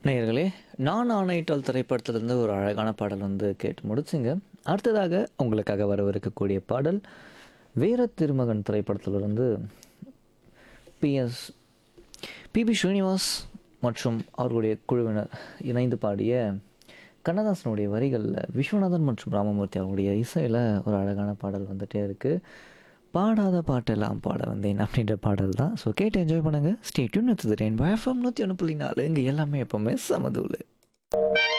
நேயர்களே நான் ஆணையிட்டால் திரைப்படத்திலிருந்து ஒரு அழகான பாடல் வந்து கேட்டு முடிச்சுங்க அடுத்ததாக உங்களுக்காக வரவிருக்கக்கூடிய பாடல் வீர திருமகன் திரைப்படத்திலிருந்து பிஎஸ் பிபி ஸ்ரீனிவாஸ் மற்றும் அவர்களுடைய குழுவினர் இணைந்து பாடிய கண்ணதாசனுடைய வரிகளில் விஸ்வநாதன் மற்றும் ராமமூர்த்தி அவருடைய இசையில் ஒரு அழகான பாடல் வந்துட்டே இருக்குது பாடாத பாட்டெல்லாம் பாட வந்தேன் அப்படின்ற பாடல் தான் ஸோ கேட்டு என்ஜாய் பண்ணுங்கள் ஸ்டேட்யூன் நூற்றி ரெயின் எஃப்எம் நூற்றி ஒன்று புள்ளி நாலு இங்கே எல்லாமே எப்போவுமே சமதூள்